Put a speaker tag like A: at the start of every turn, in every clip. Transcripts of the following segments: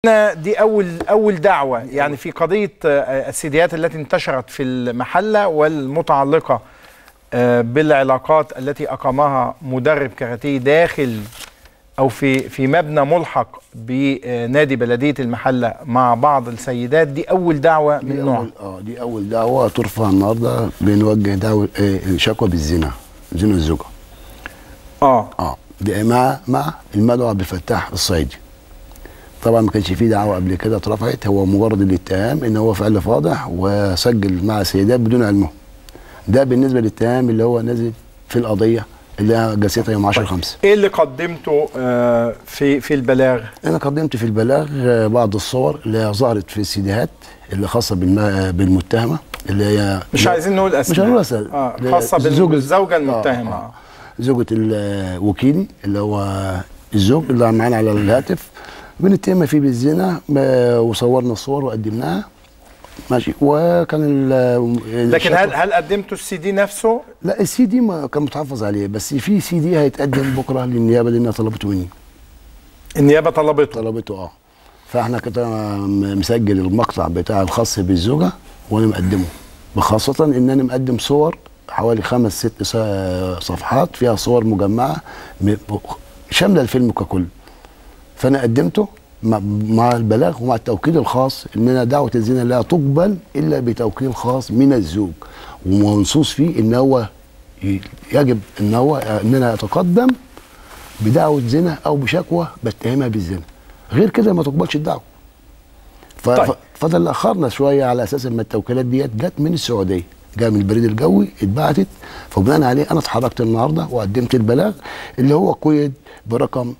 A: دي اول اول دعوه يعني في قضيه آه، السيديات التي انتشرت في المحله والمتعلقه آه، بالعلاقات التي اقامها مدرب كاراتيه داخل او في في مبنى ملحق بنادي بلديه المحله مع بعض السيدات دي اول دعوه
B: دي
A: من نوع
B: أول اه دي أول دعوة ترفع النهاردة بنوجه دعوة آه شكوى بالزنا زنا الزوجة
A: اه
B: اه دي مع مع المدعو عبد الفتاح الصعيدي طبعا ما كانش فيه دعوة قبل كده اترفعت هو مجرد الاتهام ان هو فعل فاضح وسجل مع سيدات بدون علمهم ده بالنسبة للاتهام اللي هو نازل في القضية اللي هي جلستها يوم 10 5
A: ايه اللي قدمته آه، في في البلاغ
B: انا قدمت في البلاغ آه، بعض الصور اللي هي ظهرت في السيديهات اللي خاصه بالم- بالمتهمه اللي هي
A: مش عايزين نقول اسماء
B: مش هنقول اسماء
A: اه
B: لا،
A: خاصه
B: زوج-
A: بالزوجه
B: آه،
A: المتهمه
B: آه. زوجة الوكيل اللي هو الزوج اللي معانا على الهاتف بنتهم فيه بالزنا ما- وصورنا الصور وقدمناها ماشي وكان ال-
A: لكن
B: الشكوى-
A: هل هل قدمتوا السي دي نفسه
B: لا السي دي ما كان متحفظ عليه بس في سي دي هيتقدم بكره للنيابه لانها طلبته مني
A: النيابه طلبته
B: طلبته اه فاحنا كده م- مسجل المقطع بتاع الخاص بالزوجه وانا مقدمه بخاصه ان انا مقدم صور حوالي خمس ست ص- صفحات فيها صور مجمعه م- شامله الفيلم ككل فانا قدمته مع- مع البلاغ ومع التوكيل الخاص اننا دعوه الزنا لا تقبل الا بتوكيل خاص من الزوج ومنصوص فيه ان هو ي- يجب ان هو اننا اتقدم بدعوه زنا او بشكوى بتهمها بالزنا غير كده ما تقبلش الدعوه ف...
A: طيب.
B: طيب. فده اللي اخرنا شويه على اساس ان التوكيلات ديت جت من السعوديه جاء من البريد الجوي اتبعتت فبناء عليه انا اتحركت النهارده وقدمت البلاغ اللي هو قيد برقم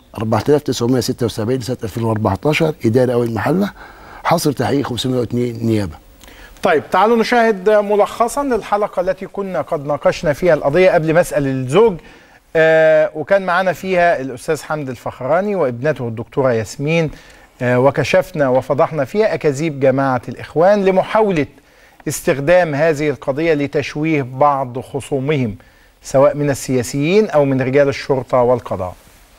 B: 4976 سنه 2014 اداري اول المحله حصر تحقيق 502 نيابه
A: طيب تعالوا نشاهد ملخصا للحلقة التي كنا قد ناقشنا فيها القضية قبل مسألة الزوج آه وكان معنا فيها الأستاذ حمد الفخراني وابنته الدكتورة ياسمين آه وكشفنا وفضحنا فيها أكاذيب جماعة الإخوان لمحاولة استخدام هذه القضية لتشويه بعض خصومهم سواء من السياسيين أو من رجال الشرطة والقضاء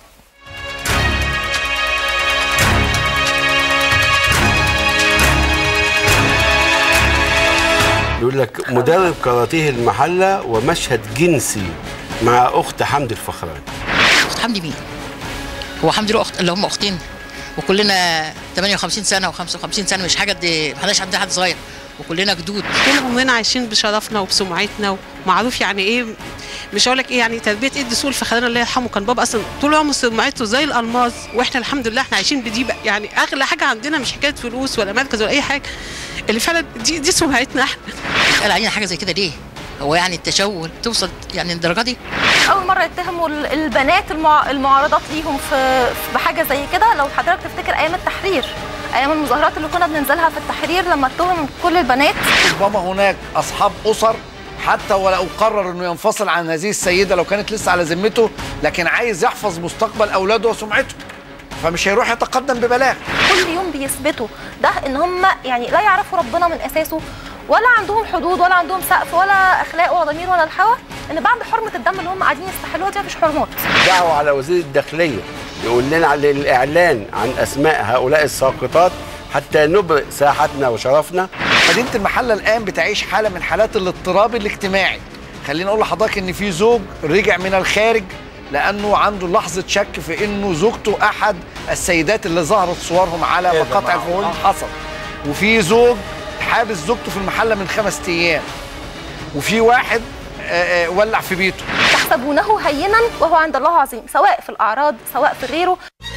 C: يقول لك مدرب كاراتيه المحله ومشهد جنسي مع اخت حمد الفخراني
D: اخت حمدي مين؟ هو حمدي له اخت اللي هم اختين وكلنا 58 سنه و55 سنه مش حاجه دي ما حدش عندنا حد صغير وكلنا جدود
E: طول عمرنا عايشين بشرفنا وبسمعتنا ومعروف يعني ايه مش هقول لك ايه يعني تربيه ايه الدسول فخلينا الله يرحمه كان بابا اصلا طول عمره سمعته زي الالماس واحنا الحمد لله احنا عايشين بدي بقى يعني اغلى حاجه عندنا مش حكايه فلوس ولا مركز ولا اي حاجه اللي فعلا دي دي سمعتنا احنا
D: قال علينا حاجه زي كده ليه؟ هو يعني التشوه توصل يعني الدرجه دي؟
F: اول مره يتهموا ال- البنات المع... المعارضات ليهم في... في بحاجه زي كده لو حضرتك تفتكر ايام التحرير ايام المظاهرات اللي كنا بننزلها في التحرير لما اتهم كل البنات
G: ربما هناك اصحاب اسر حتى ولو قرر انه ينفصل عن هذه السيده لو كانت لسه على ذمته لكن عايز يحفظ مستقبل اولاده وسمعته فمش هيروح يتقدم ببلاغ
F: كل يوم بيثبتوا ده ان هم يعني لا يعرفوا ربنا من اساسه ولا عندهم حدود ولا عندهم سقف ولا اخلاق ولا ضمير ولا الحوا ان بعد حرمه الدم اللي هم قاعدين يستحلوها دي مفيش حرمات
C: دعوه على وزير الداخليه يقول لنا على الاعلان عن اسماء هؤلاء الساقطات حتى نبرئ ساحتنا وشرفنا
G: مدينه المحله الان بتعيش حاله من حالات الاضطراب الاجتماعي خليني اقول لحضرتك ان في زوج رجع من الخارج لانه عنده لحظه شك في انه زوجته احد السيدات اللي ظهرت صورهم على
A: إيه ده
G: مقاطع
A: معقول؟
G: الفيديو حصل وفي زوج حابس زوجته في المحله من خمس ايام وفي واحد آه، آه، ولع في بيته
F: تحسبونه هينا وهو عند الله عظيم سواء في الاعراض سواء في غيره